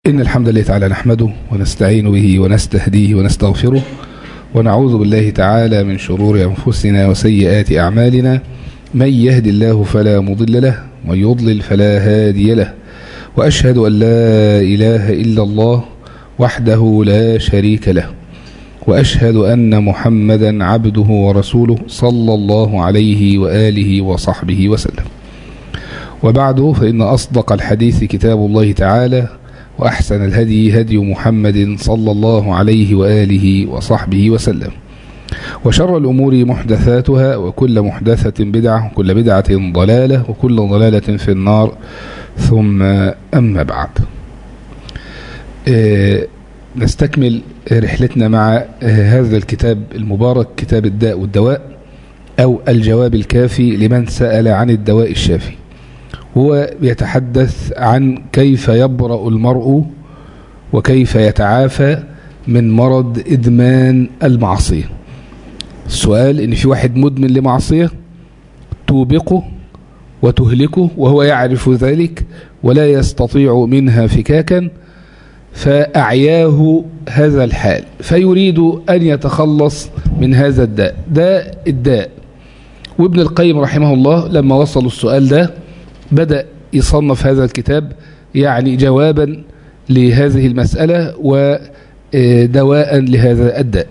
إن الحمد لله تعالى نحمده ونستعين به ونستهديه ونستغفره ونعوذ بالله تعالى من شرور أنفسنا وسيئات أعمالنا من يهد الله فلا مضل له ومن يضلل فلا هادي له وأشهد أن لا إله إلا الله وحده لا شريك له وأشهد أن محمدا عبده ورسوله صلى الله عليه وآله وصحبه وسلم وبعد فإن أصدق الحديث كتاب الله تعالى وأحسن الهدي هدي محمد صلى الله عليه وآله وصحبه وسلم وشر الأمور محدثاتها وكل محدثة بدعة وكل بدعة ضلالة وكل ضلالة في النار ثم أما بعد آه نستكمل رحلتنا مع هذا الكتاب المبارك كتاب الداء والدواء أو الجواب الكافي لمن سأل عن الدواء الشافي هو يتحدث عن كيف يبرأ المرء وكيف يتعافى من مرض إدمان المعصية السؤال إن في واحد مدمن لمعصية توبقه وتهلكه وهو يعرف ذلك ولا يستطيع منها فكاكا فأعياه هذا الحال فيريد أن يتخلص من هذا الداء ده الداء وابن القيم رحمه الله لما وصلوا السؤال ده بدأ يصنف هذا الكتاب يعني جوابا لهذه المسألة ودواء لهذا الداء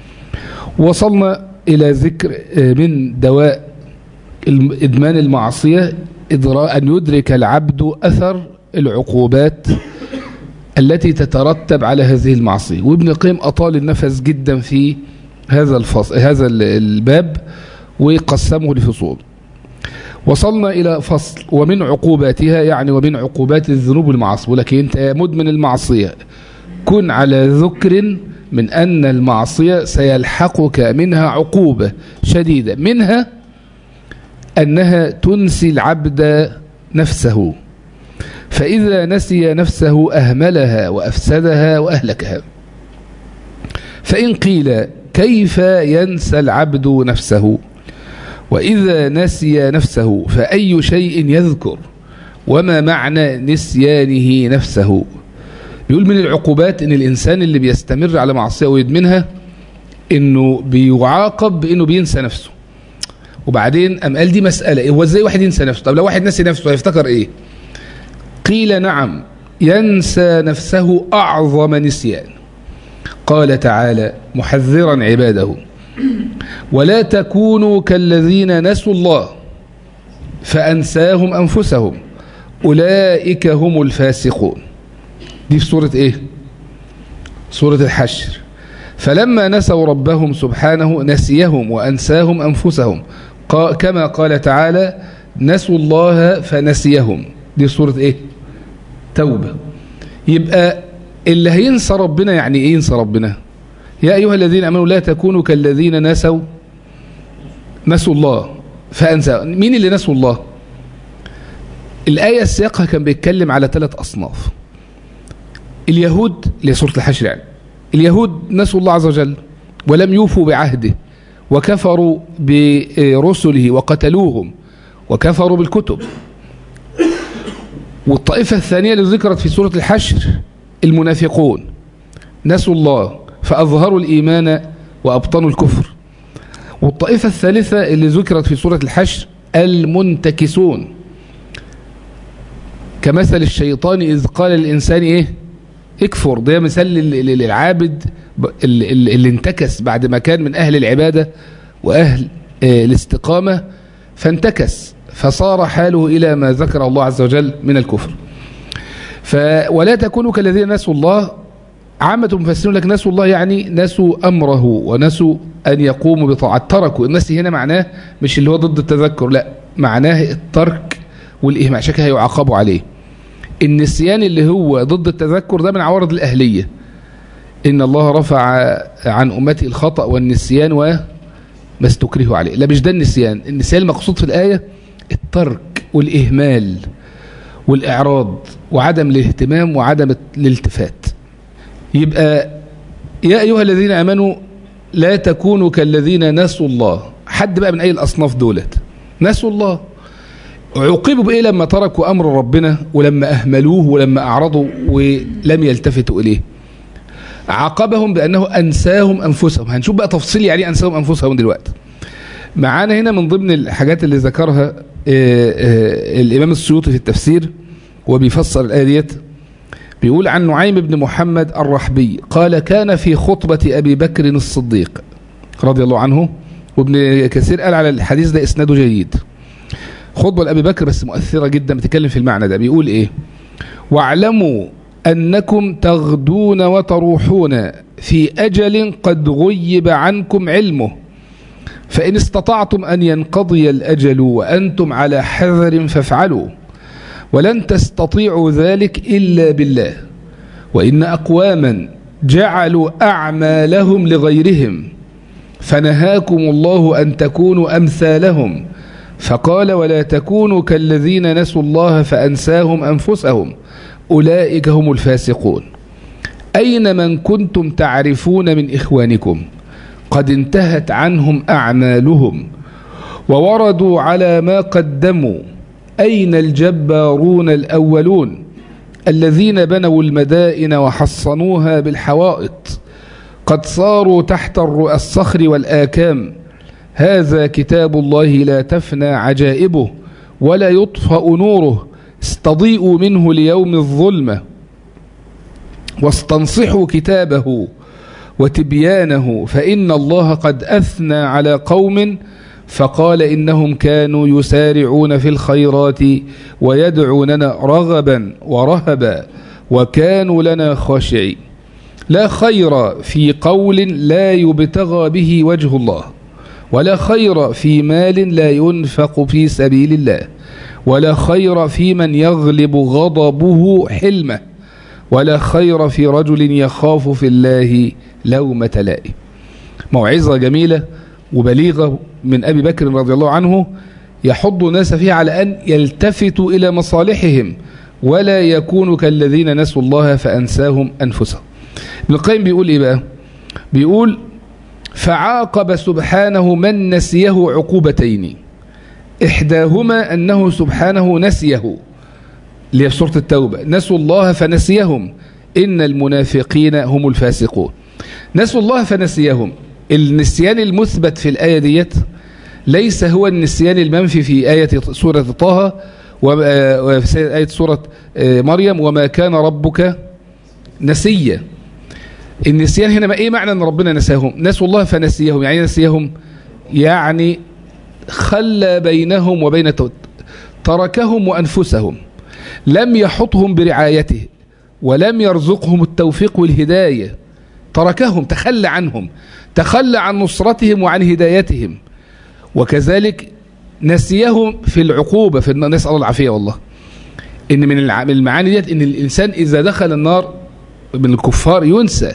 وصلنا إلى ذكر من دواء إدمان المعصية أن يدرك العبد أثر العقوبات التي تترتب على هذه المعصية وابن القيم أطال النفس جدا في هذا الفصل هذا الباب وقسمه لفصول وصلنا إلى فصل ومن عقوباتها يعني ومن عقوبات الذنوب المعصية ولكن أنت مدمن المعصية كن على ذكر من أن المعصية سيلحقك منها عقوبة شديدة منها أنها تنسي العبد نفسه فإذا نسي نفسه أهملها وأفسدها وأهلكها فإن قيل كيف ينسى العبد نفسه وإذا نسي نفسه فأي شيء يذكر وما معنى نسيانه نفسه يقول من العقوبات ان الإنسان اللي بيستمر على معصية ويدمنها انه بيعاقب بانه بينسى نفسه وبعدين أم قال دي مسألة هو ازاي واحد ينسى نفسه طب لو واحد نسي نفسه هيفتكر ايه قيل نعم ينسى نفسه أعظم نسيان قال تعالى محذرا عباده ولا تكونوا كالذين نسوا الله فأنساهم أنفسهم أولئك هم الفاسقون دي في سورة إيه سورة الحشر فلما نسوا ربهم سبحانه نسيهم وأنساهم أنفسهم كما قال تعالى نسوا الله فنسيهم دي سورة إيه توبة يبقى اللي هينسى ربنا يعني إيه ينسى ربنا يا أيها الذين أمنوا لا تكونوا كالذين نسوا نسوا الله فأنسى مين اللي نسوا الله الآية السياقها كان بيتكلم على ثلاث أصناف اليهود اللي سورة الحشر يعني اليهود نسوا الله عز وجل ولم يوفوا بعهده وكفروا برسله وقتلوهم وكفروا بالكتب والطائفة الثانية اللي ذكرت في سورة الحشر المنافقون نسوا الله فأظهروا الإيمان وأبطنوا الكفر والطائفة الثالثة اللي ذكرت في سورة الحشر المنتكسون كمثل الشيطان إذ قال للإنسان إيه اكفر ده مثال للعابد اللي انتكس بعد ما كان من أهل العبادة وأهل الاستقامة فانتكس فصار حاله إلى ما ذكر الله عز وجل من الكفر ولا تكونوا كالذين نسوا الله عامة المفسرون لك نسوا الله يعني نسوا أمره ونسوا أن يقوموا بطاعة تركوا النسي هنا معناه مش اللي هو ضد التذكر لا معناه الترك والإهمال عشان كده هيعاقبوا عليه النسيان اللي هو ضد التذكر ده من عوارض الأهلية إن الله رفع عن أمتي الخطأ والنسيان وما استكرهوا عليه لا مش ده النسيان النسيان المقصود في الآية الترك والإهمال والإعراض وعدم الاهتمام وعدم الالتفات يبقى يا أيها الذين أمنوا لا تكونوا كالذين نسوا الله حد بقى من أي الأصناف دولت نسوا الله عوقبوا بإيه لما تركوا أمر ربنا ولما أهملوه ولما أعرضوا ولم يلتفتوا إليه عاقبهم بأنه أنساهم أنفسهم هنشوف بقى تفصيل يعني أنساهم أنفسهم دلوقتي معانا هنا من ضمن الحاجات اللي ذكرها الإمام السيوطي في التفسير وبيفسر الآية ديت بيقول عن نعيم بن محمد الرحبي قال كان في خطبة أبي بكر الصديق رضي الله عنه وابن كثير قال على الحديث ده إسناده جيد خطبة لأبي بكر بس مؤثرة جدا بتتكلم في المعنى ده بيقول إيه واعلموا أنكم تغدون وتروحون في أجل قد غيب عنكم علمه فإن استطعتم أن ينقضي الأجل وأنتم على حذر فافعلوا ولن تستطيعوا ذلك إلا بالله وإن أقواما جعلوا أعمالهم لغيرهم فنهاكم الله أن تكونوا أمثالهم فقال ولا تكونوا كالذين نسوا الله فأنساهم أنفسهم أولئك هم الفاسقون أين من كنتم تعرفون من إخوانكم قد انتهت عنهم أعمالهم ووردوا على ما قدموا أين الجبارون الأولون الذين بنوا المدائن وحصنوها بالحوائط قد صاروا تحت الصخر والآكام هذا كتاب الله لا تفنى عجائبه ولا يطفأ نوره استضيئوا منه ليوم الظلمة واستنصحوا كتابه وتبيانه فإن الله قد أثنى على قوم فقال إنهم كانوا يسارعون في الخيرات ويدعوننا رغبا ورهبا وكانوا لنا خاشعين لا خير في قول لا يبتغى به وجه الله ولا خير في مال لا ينفق في سبيل الله ولا خير في من يغلب غضبه حلمه ولا خير في رجل يخاف في الله لومة لائم موعظة جميلة وبليغة من أبي بكر رضي الله عنه يحض الناس فيها على أن يلتفتوا إلى مصالحهم ولا يكونوا كالذين نسوا الله فأنساهم أنفسهم ابن القيم بيقول إيه بقى بيقول فعاقب سبحانه من نسيه عقوبتين إحداهما أنه سبحانه نسيه اللي هي سورة التوبة نسوا الله فنسيهم إن المنافقين هم الفاسقون نسوا الله فنسيهم النسيان المثبت في الآية ديت ليس هو النسيان المنفي في آية سورة طه وفي آية سورة مريم وما كان ربك نسيا النسيان هنا ما ايه معنى ان ربنا نساهم نسوا الله فنسيهم يعني نسيهم يعني خلى بينهم وبين تركهم وأنفسهم لم يحطهم برعايته ولم يرزقهم التوفيق والهداية تركهم تخلى عنهم تخلى عن نصرتهم وعن هدايتهم وكذلك نسيهم في العقوبة في نسأل الله العافية والله إن من المعاني ديت إن الإنسان إذا دخل النار من الكفار ينسى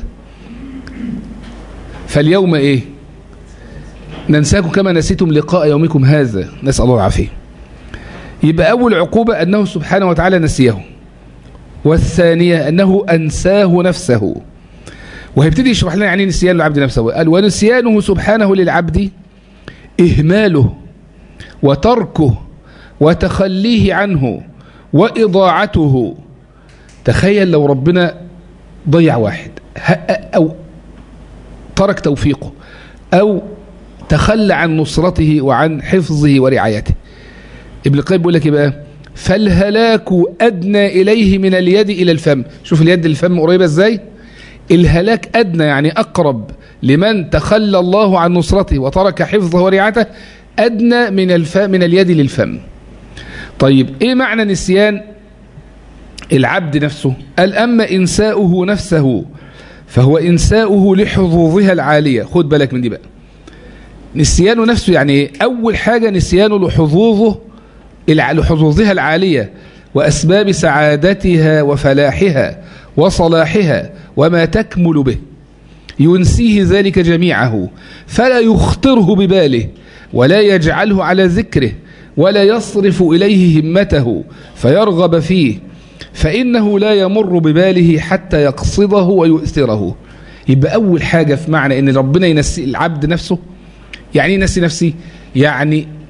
فاليوم إيه ننساكم كما نسيتم لقاء يومكم هذا نسأل الله العافية يبقى أول عقوبة أنه سبحانه وتعالى نسيه والثانية أنه أنساه نفسه وهيبتدي يشرح لنا يعني نسيان العبد نفسه قال ونسيانه سبحانه للعبد إهماله وتركه وتخليه عنه وإضاعته تخيل لو ربنا ضيع واحد أو ترك توفيقه أو تخلى عن نصرته وعن حفظه ورعايته ابن القيم بيقول لك بقى فالهلاك أدنى إليه من اليد إلى الفم شوف اليد الفم قريبة ازاي الهلاك أدنى يعني أقرب لمن تخلى الله عن نصرته وترك حفظه ورعايته أدنى من الف... من اليد للفم طيب إيه معنى نسيان العبد نفسه قال أما إنساؤه نفسه فهو إنساؤه لحظوظها العالية خد بالك من دي بقى نسيانه نفسه يعني أول حاجة نسيانه لحظوظه لحظوظها العالية وأسباب سعادتها وفلاحها وصلاحها وما تكمل به ينسيه ذلك جميعه فلا يخطره بباله ولا يجعله على ذكره ولا يصرف إليه همته فيرغب فيه فإنه لا يمر بباله حتى يقصده ويؤثره يبقى أول حاجة في معنى أن ربنا ينسي العبد نفسه يعني ينسي نفسي يعني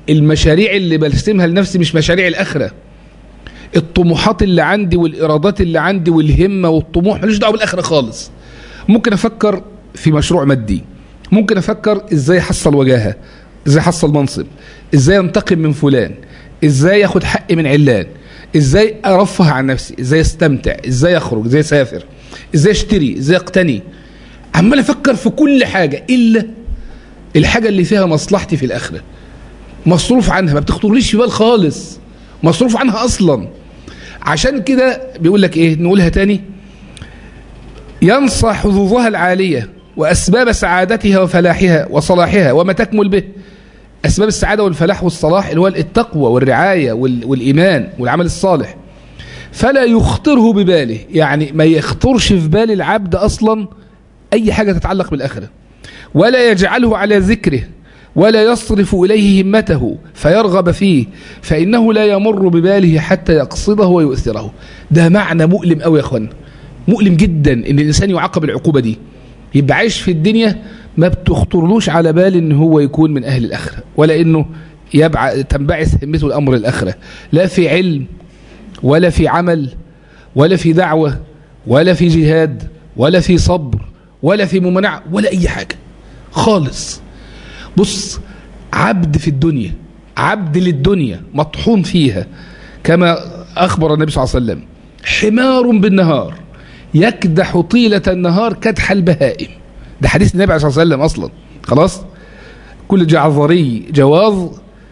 المشاريع اللي برسمها لنفسي مش مشاريع الآخرة الطموحات اللي عندي والإرادات اللي عندي والهمة والطموح ملوش دعوة بالآخرة خالص ممكن أفكر في مشروع مادي ممكن أفكر إزاي أحصل وجاهة إزاي أحصل منصب إزاي أنتقم من فلان إزاي أخد حقي من علان إزاي أرفه عن نفسي إزاي أستمتع إزاي أخرج إزاي أسافر إزاي أشتري إزاي أقتني عمال أفكر في كل حاجة إلا الحاجة اللي فيها مصلحتي في الآخرة مصروف عنها ما بتخطرليش في بال خالص مصروف عنها أصلا عشان كده بيقول لك إيه نقولها تاني ينصى حظوظها العالية وأسباب سعادتها وفلاحها وصلاحها وما تكمل به أسباب السعادة والفلاح والصلاح اللي هو التقوى والرعاية والإيمان والعمل الصالح فلا يخطره بباله يعني ما يخطرش في بال العبد أصلا أي حاجة تتعلق بالآخرة ولا يجعله على ذكره ولا يصرف إليه همته فيرغب فيه فإنه لا يمر بباله حتى يقصده ويؤثره ده معنى مؤلم أوي يا أخوانا مؤلم جدا إن الإنسان يعاقب العقوبة دي يبقى عايش في الدنيا ما بتخطرلوش على بال إن هو يكون من أهل الآخرة ولا إنه يبع تنبعث همته الأمر الآخرة لا في علم ولا في عمل ولا في دعوة ولا في جهاد ولا في صبر ولا في ممانعة ولا أي حاجة خالص بص عبد في الدنيا عبد للدنيا مطحون فيها كما أخبر النبي صلى الله عليه وسلم حمار بالنهار يكدح طيلة النهار كدح البهائم ده حديث النبي صلى الله عليه وسلم أصلا خلاص كل جعظري جواظ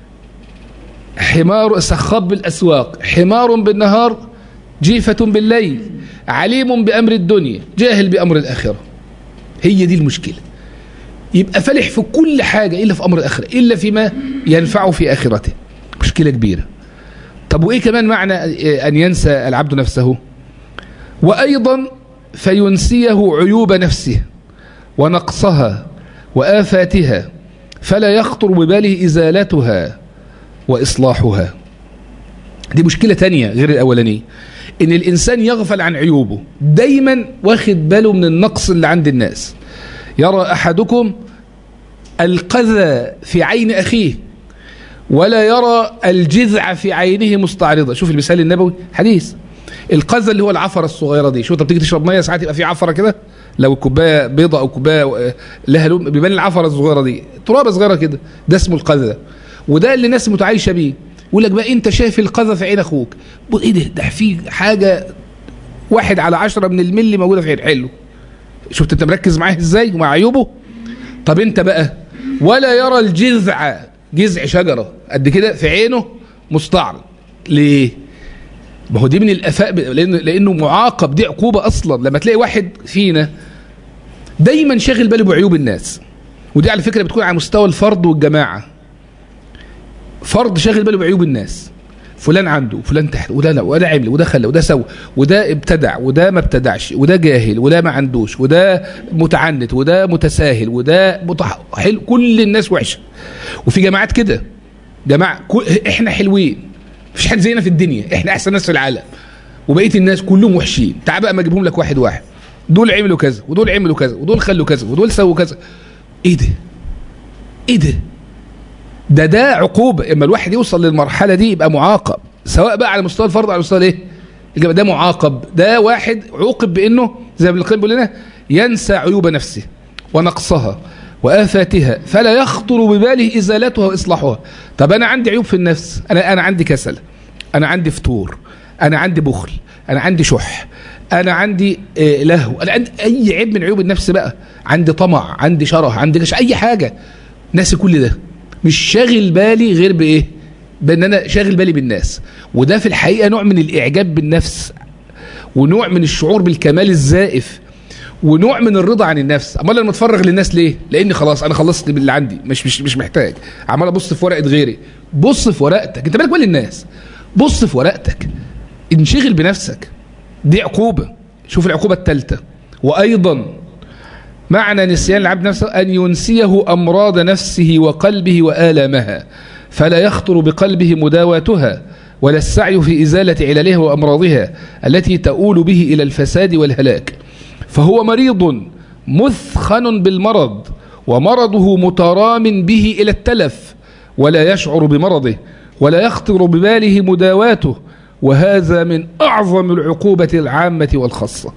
حمار سخاب بالأسواق حمار بالنهار جيفة بالليل عليم بأمر الدنيا جاهل بأمر الآخرة هي دي المشكلة يبقى فلح في كل حاجة إلا في أمر الآخرة إلا فيما ينفعه في آخرته مشكلة كبيرة طب وإيه كمان معنى أن ينسى العبد نفسه وأيضا فينسيه عيوب نفسه ونقصها وآفاتها فلا يخطر بباله إزالتها وإصلاحها دي مشكلة تانية غير الأولانية إن الإنسان يغفل عن عيوبه دايما واخد باله من النقص اللي عند الناس يرى أحدكم القذى في عين أخيه ولا يرى الجذع في عينه مستعرضة شوف المثال النبوي حديث القذى اللي هو العفرة الصغيرة دي شوف انت بتيجي تشرب ميه ساعات يبقى في عفرة كده لو الكوبايه بيضة او كوبايه لها لون بيبان العفرة الصغيرة دي ترابة صغيرة كده ده اسمه القذى وده اللي الناس متعايشة بيه يقول لك بقى انت شايف القذى في عين اخوك ايه ده ده في حاجة واحد على عشرة من الملي موجودة في عين حلو شفت انت مركز معاه ازاي ومع عيوبه طب انت بقى ولا يرى الجذع جذع شجرة قد كده في عينه مستعرض ليه ما هو دي من الافاء لانه لانه معاقب دي عقوبه اصلا لما تلاقي واحد فينا دايما شاغل باله بعيوب الناس ودي على فكره بتكون على مستوى الفرد والجماعه فرد شاغل باله بعيوب الناس فلان عنده وفلان تحت وده لا وده عمل وده خلى وده سوى وده ابتدع وده ما ابتدعش وده جاهل وده ما عندوش وده متعنت وده متساهل وده متح... حلو كل الناس وحشه وفي جماعات كده جماعه كل... احنا حلوين مفيش حد زينا في الدنيا احنا احسن ناس في العالم وبقيه الناس كلهم وحشين تعال بقى ما اجيبهم لك واحد واحد دول عملوا كذا ودول عملوا كذا ودول خلوا كذا ودول سووا كذا ايه ده ايه ده ده ده عقوبة اما الواحد يوصل للمرحلة دي يبقى معاقب سواء بقى على مستوى الفرد على مستوى الايه ده معاقب ده واحد عوقب بانه زي ما ابن القيم بيقول لنا ينسى عيوب نفسه ونقصها وآفاتها فلا يخطر بباله إزالتها وإصلاحها طب أنا عندي عيوب في النفس أنا, أنا عندي كسل أنا عندي فتور أنا عندي بخل أنا عندي شح أنا عندي آه لهو أنا عندي أي عيب من عيوب النفس بقى عندي طمع عندي شره عندي غش أي حاجة ناسي كل ده مش شاغل بالي غير بإيه بأن أنا شاغل بالي بالناس وده في الحقيقة نوع من الإعجاب بالنفس ونوع من الشعور بالكمال الزائف ونوع من الرضا عن النفس امال انا متفرغ للناس ليه لاني خلاص انا خلصت باللي عندي مش مش مش محتاج عمال ابص في ورقه غيري بص في ورقتك انت مالك مال الناس بص في ورقتك انشغل بنفسك دي عقوبه شوف العقوبه الثالثه وايضا معنى نسيان العبد نفسه ان ينسيه امراض نفسه وقلبه والامها فلا يخطر بقلبه مداواتها ولا السعي في ازاله عللها وامراضها التي تؤول به الى الفساد والهلاك فهو مريض مثخن بالمرض ومرضه مترام به إلى التلف ولا يشعر بمرضه ولا يخطر بباله مداواته وهذا من أعظم العقوبة العامة والخاصة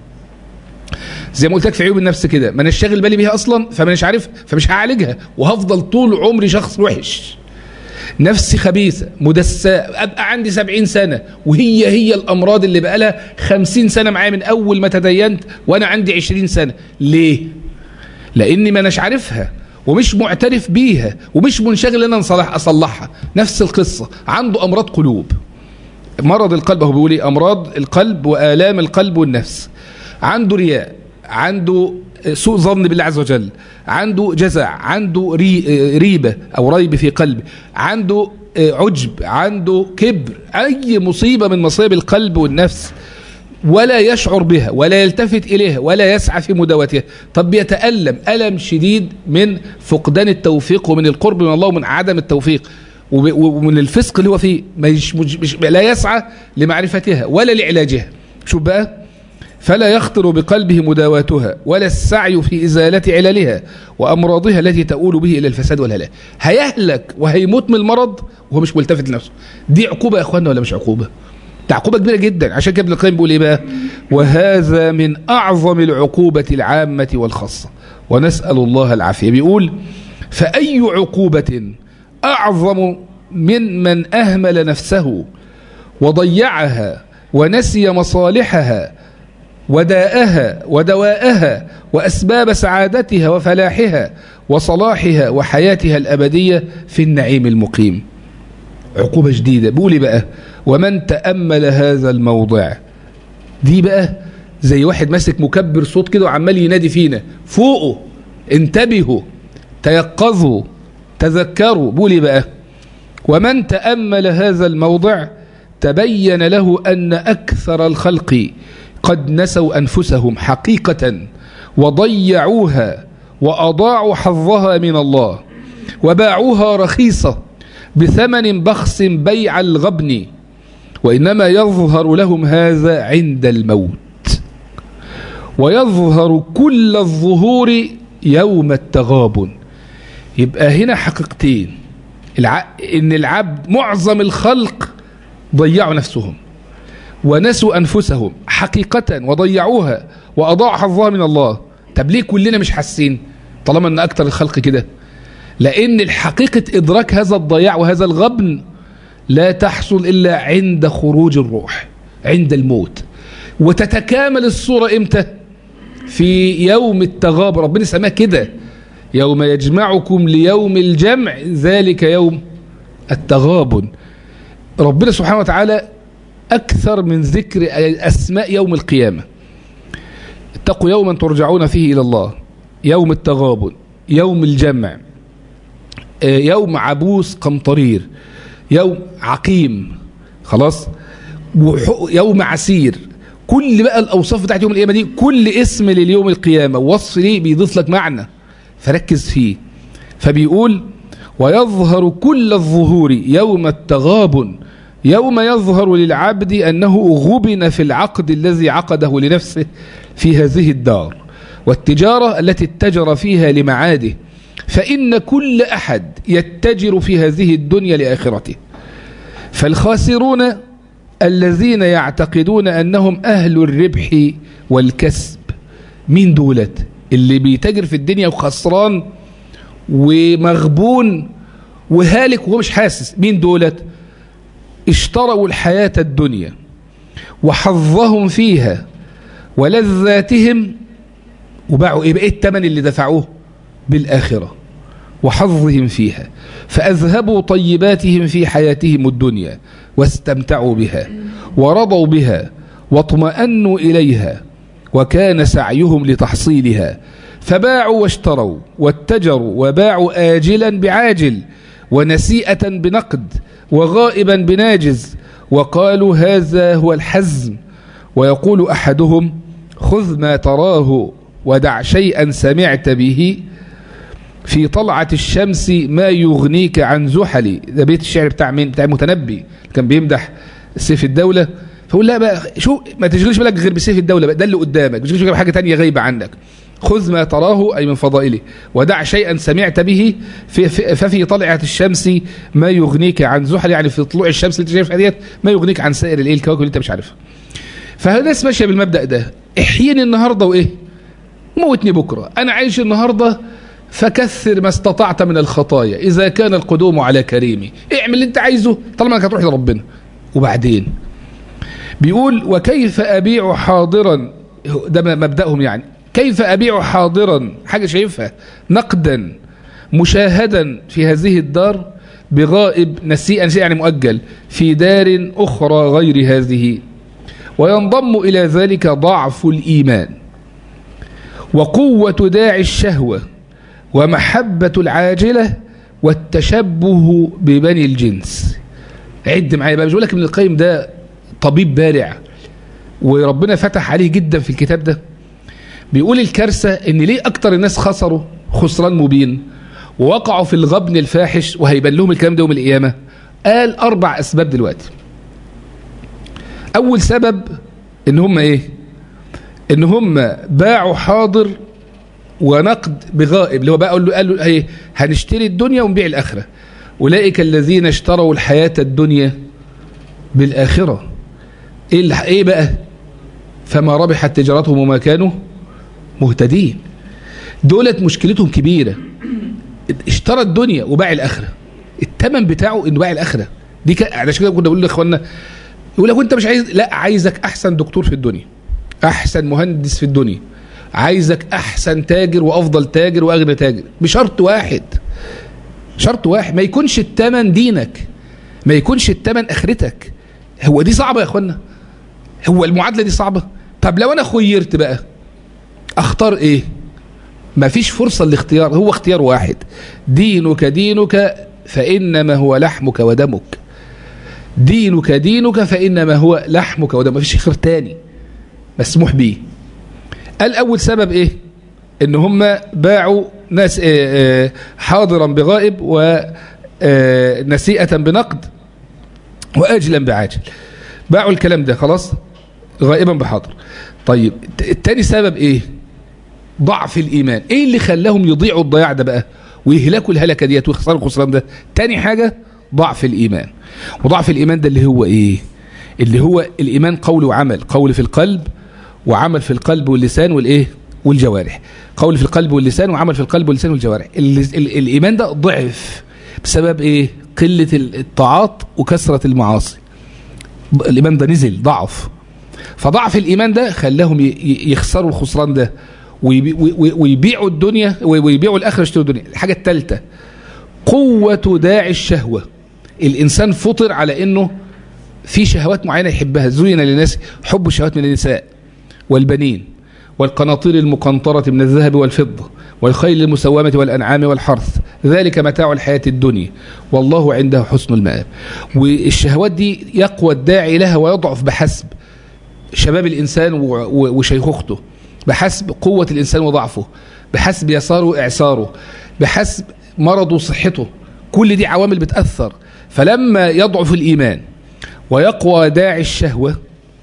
زي ما قلت لك في عيوب النفس كده ما نشغل بالي بيها اصلا فمش عارف فمش هعالجها وهفضل طول عمري شخص وحش نفسي خبيثة مدساء أبقى عندي سبعين سنة وهي هي الأمراض اللي بقى لها خمسين سنة معايا من أول ما تدينت وأنا عندي عشرين سنة ليه؟ لأني ما أناش عارفها ومش معترف بيها ومش منشغل ان انا نصلح اصلحها نفس القصة عنده امراض قلوب مرض القلب هو بيقول ايه امراض القلب والام القلب والنفس عنده رياء عنده سوء ظن بالله عز وجل عنده جزع عنده ري ريبة أو ريب في قلبه عنده عجب عنده كبر أي مصيبة من مصيب القلب والنفس ولا يشعر بها ولا يلتفت إليها ولا يسعى في مداوتها طب بيتألم ألم شديد من فقدان التوفيق ومن القرب من الله ومن عدم التوفيق ومن الفسق اللي هو فيه مش مش لا يسعى لمعرفتها ولا لعلاجها شوف بقى فلا يخطر بقلبه مداواتها ولا السعي في إزالة عللها وأمراضها التي تؤول به إلى الفساد والهلاك هيهلك وهيموت من المرض وهو مش ملتفت لنفسه دي عقوبة يا أخوانا ولا مش عقوبة دي عقوبة كبيرة جدا عشان كده ابن القيم بيقول إيه بقى وهذا من أعظم العقوبة العامة والخاصة ونسأل الله العافية بيقول فأي عقوبة أعظم من من أهمل نفسه وضيعها ونسي مصالحها وداءها ودواءها وأسباب سعادتها وفلاحها وصلاحها وحياتها الأبدية في النعيم المقيم عقوبة جديدة بقولي بقى ومن تأمل هذا الموضع دي بقى زي واحد ماسك مكبر صوت كده وعمال ينادي فينا فوقه انتبهوا تيقظوا تذكروا بقولي بقى ومن تأمل هذا الموضع تبين له أن أكثر الخلق قد نسوا أنفسهم حقيقة وضيعوها وأضاعوا حظها من الله وباعوها رخيصة بثمن بخس بيع الغبن وإنما يظهر لهم هذا عند الموت ويظهر كل الظهور يوم التغابن يبقى هنا حقيقتين الع... إن العبد معظم الخلق ضيعوا نفسهم ونسوا أنفسهم حقيقة وضيعوها وأضاعوا حظها من الله طب ليه كلنا مش حاسين طالما أن أكتر الخلق كده لأن الحقيقة إدراك هذا الضياع وهذا الغبن لا تحصل إلا عند خروج الروح عند الموت وتتكامل الصورة إمتى في يوم التغاب ربنا سماه كده يوم يجمعكم ليوم الجمع ذلك يوم التغابن ربنا سبحانه وتعالى أكثر من ذكر أسماء يوم القيامة اتقوا يوما ترجعون فيه إلى الله يوم التغابن يوم الجمع يوم عبوس قمطرير يوم عقيم خلاص يوم عسير كل بقى الأوصاف بتاعت يوم القيامة دي كل اسم لليوم القيامة وصف ليه بيضيف لك معنى فركز فيه فبيقول ويظهر كل الظهور يوم التغابن يوم يظهر للعبد أنه غبن في العقد الذي عقده لنفسه في هذه الدار والتجارة التي اتجر فيها لمعاده فإن كل أحد يتجر في هذه الدنيا لآخرته فالخاسرون الذين يعتقدون أنهم أهل الربح والكسب مين دولت اللي بيتجر في الدنيا وخسران ومغبون وهالك وهو مش حاسس مين دولت اشتروا الحياة الدنيا وحظهم فيها ولذاتهم وباعوا ايه بقى الثمن اللي دفعوه بالآخرة وحظهم فيها فأذهبوا طيباتهم في حياتهم الدنيا واستمتعوا بها ورضوا بها واطمأنوا إليها وكان سعيهم لتحصيلها فباعوا واشتروا واتجروا وباعوا آجلا بعاجل ونسيئة بنقد وغائبا بناجز وقالوا هذا هو الحزم ويقول أحدهم خذ ما تراه ودع شيئا سمعت به في طلعة الشمس ما يغنيك عن زحلي ده بيت الشعر بتاع مين بتاع المتنبي كان بيمدح سيف الدولة فقول لا بقى شو ما تشغلش بالك غير بسيف الدولة بقى ده اللي قدامك ما تشغلش بحاجة تانية غايبة عنك خذ ما تراه أي من فضائله ودع شيئا سمعت به في في ففي طلعة الشمس ما يغنيك عن زحل يعني في طلوع الشمس اللي انت شايفها ديت ما يغنيك عن سائر الايه الكواكب اللي انت مش عارفها فالناس ماشيه بالمبدا ده احييني النهارده وايه موتني بكره انا عايش النهارده فكثر ما استطعت من الخطايا اذا كان القدوم على كريمي اعمل اللي انت عايزه طالما انك هتروح لربنا وبعدين بيقول وكيف ابيع حاضرا ده مبداهم يعني كيف ابيع حاضرا حاجه شايفها نقدا مشاهدا في هذه الدار بغائب نسيئا شيء يعني مؤجل في دار اخرى غير هذه وينضم الى ذلك ضعف الايمان وقوه داعي الشهوه ومحبه العاجله والتشبه ببني الجنس عد معايا بقى مش بقول لك ابن القيم ده طبيب بارع وربنا فتح عليه جدا في الكتاب ده بيقول الكارثة ان ليه اكتر الناس خسروا خسران مبين ووقعوا في الغبن الفاحش وهيبان لهم الكلام ده يوم القيامة قال اربع اسباب دلوقتي اول سبب ان هم ايه ان هم باعوا حاضر ونقد بغائب اللي هو بقى قال له قال له ايه هنشتري الدنيا ونبيع الاخره اولئك الذين اشتروا الحياه الدنيا بالاخره ايه ايه بقى فما ربحت تجارتهم وما كانوا مهتدين دولت مشكلتهم كبيرة اشترى الدنيا وباع الآخرة الثمن بتاعه انه باع الآخرة دي ك... عشان كده كنا بقول لاخواننا يقول لك وانت مش عايز لا عايزك احسن دكتور في الدنيا احسن مهندس في الدنيا عايزك احسن تاجر وافضل تاجر واغنى تاجر بشرط واحد شرط واحد ما يكونش الثمن دينك ما يكونش الثمن اخرتك هو دي صعبه يا اخوانا هو المعادله دي صعبه طب لو انا خيرت بقى اختار ايه ما فيش فرصة للاختيار هو اختيار واحد دينك دينك فإنما هو لحمك ودمك دينك دينك فإنما هو لحمك ودمك ما فيش خير تاني مسموح به قال أول سبب إيه إن هم باعوا ناس آه، آه، حاضرا بغائب ونسيئة بنقد وآجلا بعاجل باعوا الكلام ده خلاص غائبا بحاضر طيب التاني سبب ايه ضعف الايمان ايه اللي خلاهم يضيعوا الضياع ده بقى ويهلكوا الهلكه ديت ويخسروا الخسران ده تاني حاجه ضعف الايمان وضعف الايمان ده اللي هو ايه اللي هو الايمان قول وعمل قول في القلب وعمل في القلب واللسان والايه والجوارح قول في القلب واللسان وعمل في القلب واللسان والجوارح ال ال الايمان ده ضعف بسبب ايه قله الطاعات وكثره المعاصي الايمان ده نزل ضعف فضعف الايمان ده خلاهم يخسروا الخسران ده ويبيعوا الدنيا ويبيعوا الاخره يشتروا الدنيا الحاجه الثالثه قوه داعي الشهوه الانسان فطر على انه في شهوات معينه يحبها زين للناس حب الشهوات من النساء والبنين والقناطير المقنطرة من الذهب والفضة والخيل المسومة والأنعام والحرث ذلك متاع الحياة الدنيا والله عنده حسن المآب والشهوات دي يقوى الداعي لها ويضعف بحسب شباب الإنسان وشيخوخته بحسب قوة الإنسان وضعفه بحسب يساره وإعساره بحسب مرضه وصحته كل دي عوامل بتأثر فلما يضعف الإيمان ويقوى داعي الشهوة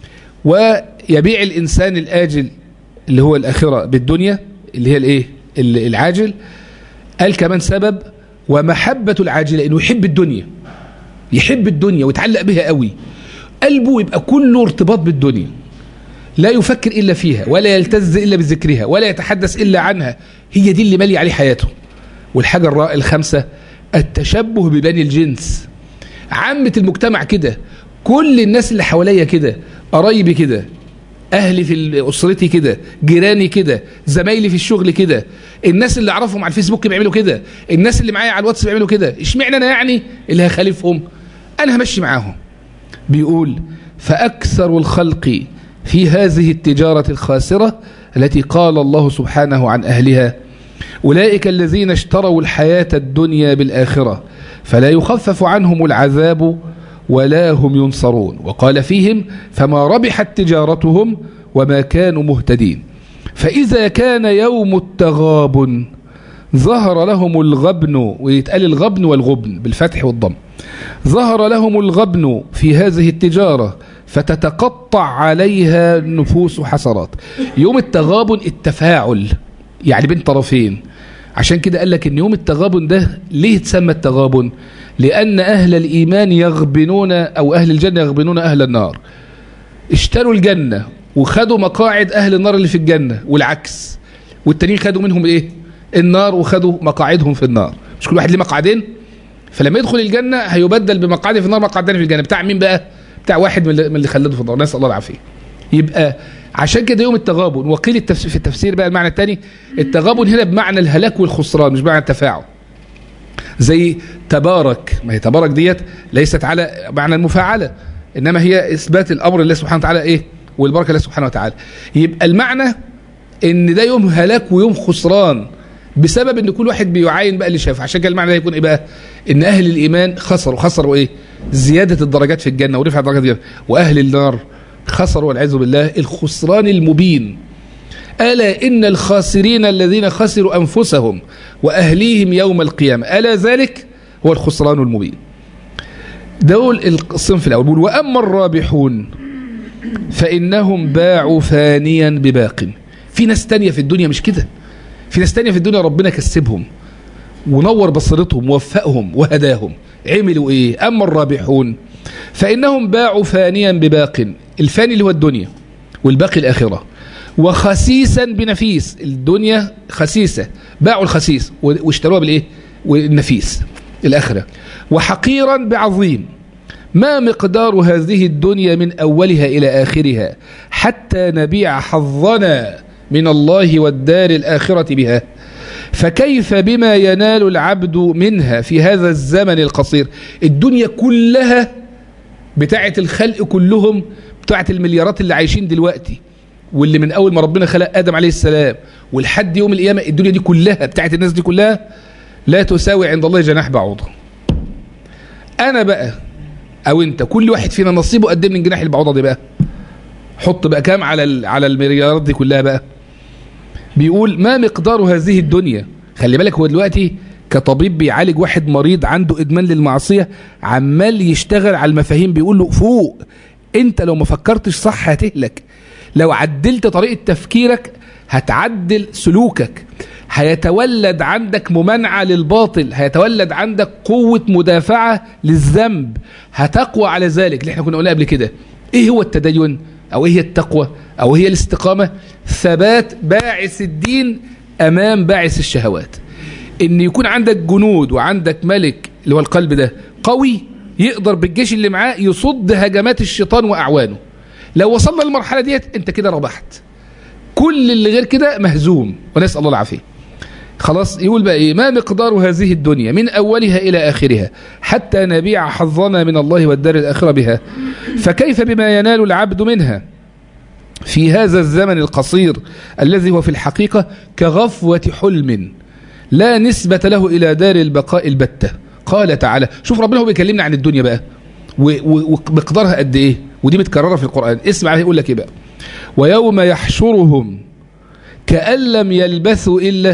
ويبيع الإنسان الآجل اللي هو الآخرة بالدنيا اللي هي الإيه العاجل قال كمان سبب ومحبة العاجلة إنه يحب الدنيا يحب الدنيا ويتعلق بها قوي قلبه يبقى كله ارتباط بالدنيا لا يفكر إلا فيها ولا يلتز إلا بذكرها ولا يتحدث إلا عنها هي دي اللي مالي عليه حياته والحاجة الخامسة التشبه ببني الجنس عامة المجتمع كده كل الناس اللي حواليا كده قرايبي كده اهلي في اسرتي كده جيراني كده زمايلي في الشغل كده الناس اللي اعرفهم على الفيسبوك بيعملوا كده الناس اللي معايا على الواتس بيعملوا كده اشمعنى انا يعني اللي هخالفهم انا همشي معاهم بيقول فاكثر الخلق في هذه التجارة الخاسرة التي قال الله سبحانه عن أهلها أولئك الذين اشتروا الحياة الدنيا بالآخرة فلا يخفف عنهم العذاب ولا هم ينصرون وقال فيهم فما ربحت تجارتهم وما كانوا مهتدين فإذا كان يوم التغابن ظهر لهم الغبن ويتقال الغبن والغبن بالفتح والضم ظهر لهم الغبن في هذه التجارة فتتقطع عليها نفوس حسرات يوم التغابن التفاعل يعني بين طرفين عشان كده قال لك ان يوم التغابن ده ليه تسمى التغابن لان اهل الايمان يغبنون او اهل الجنة يغبنون اهل النار اشتروا الجنة وخدوا مقاعد اهل النار اللي في الجنة والعكس والتانيين خدوا منهم ايه النار وخدوا مقاعدهم في النار مش كل واحد ليه مقعدين فلما يدخل الجنة هيبدل بمقعد في النار مقعدين في الجنة بتاع مين بقى بتاع واحد من اللي- من اللي خلده في النار نسأل الله العافية يبقى عشان كده يوم التغابن وقيل التفسير في التفسير بقى المعنى الثاني التغابن هنا بمعنى الهلاك والخسران مش بمعنى التفاعل زي تبارك ما هي تبارك ديت ليست على معنى المفاعلة انما هي اثبات الامر لله سبحانه وتعالى ايه والبركه لله سبحانه وتعالى يبقى المعنى ان ده يوم هلاك ويوم خسران بسبب ان كل واحد بيعاين بقى اللي شافه عشان كده المعنى ده يكون ايه بقى ان اهل الايمان خسروا خسروا ايه زياده الدرجات في الجنه ورفع درجات الجنه واهل النار خسروا والعياذ بالله الخسران المبين الا ان الخاسرين الذين خسروا انفسهم واهليهم يوم القيامه الا ذلك هو الخسران المبين دول الصنف الاول بيقول واما الرابحون فانهم باعوا فانيا بباق في ناس تانية في الدنيا مش كده في ناس تانية في الدنيا ربنا كسبهم ونور بصيرتهم ووفقهم وهداهم عملوا ايه اما الرابحون فانهم باعوا فانيا بباق الفاني اللي هو الدنيا والباقي الاخره وخسيسا بنفيس الدنيا خسيسه باعوا الخسيس واشتروها بالايه والنفيس الاخره وحقيرا بعظيم ما مقدار هذه الدنيا من اولها الى اخرها حتى نبيع حظنا من الله والدار الاخره بها فكيف بما ينال العبد منها في هذا الزمن القصير الدنيا كلها بتاعت الخلق كلهم بتاعت المليارات اللي عايشين دلوقتي واللي من اول ما ربنا خلق ادم عليه السلام ولحد يوم القيامه الدنيا دي كلها بتاعت الناس دي كلها لا تساوي عند الله جناح بعوضه انا بقى او انت كل واحد فينا نصيبه قد ايه من جناح البعوضه دي بقى حط بقى كام على ال- على المليارات دي كلها بقى بيقول ما مقدار هذه الدنيا خلي بالك هو دلوقتي كطبيب بيعالج واحد مريض عنده ادمان للمعصيه عمال يشتغل على المفاهيم بيقول له فوق انت لو ما فكرتش صح هتهلك لو عدلت طريقه تفكيرك هتعدل سلوكك هيتولد عندك ممانعه للباطل هيتولد عندك قوه مدافعه للذنب هتقوى على ذلك اللي احنا كنا قلنا قبل كده ايه هو التدين او ايه هي التقوى او هي الاستقامه ثبات باعث الدين امام باعث الشهوات ان يكون عندك جنود وعندك ملك اللي هو القلب ده قوي يقدر بالجيش اللي معاه يصد هجمات الشيطان واعوانه لو وصلنا للمرحله ديت انت كده ربحت كل اللي غير كده مهزوم ونسال الله العافيه خلاص يقول بقى ايه ما مقدار هذه الدنيا من اولها الى اخرها حتى نبيع حظنا من الله والدار الاخره بها فكيف بما ينال العبد منها في هذا الزمن القصير الذي هو في الحقيقه كغفوه حلم لا نسبه له الى دار البقاء البته قال تعالى شوف ربنا هو بيكلمنا عن الدنيا بقى و- و- ومقدارها قد ايه ودي متكرره في القران اسمع يقول لك ايه بقى ويوم يحشرهم كأن لم يلبثوا إلا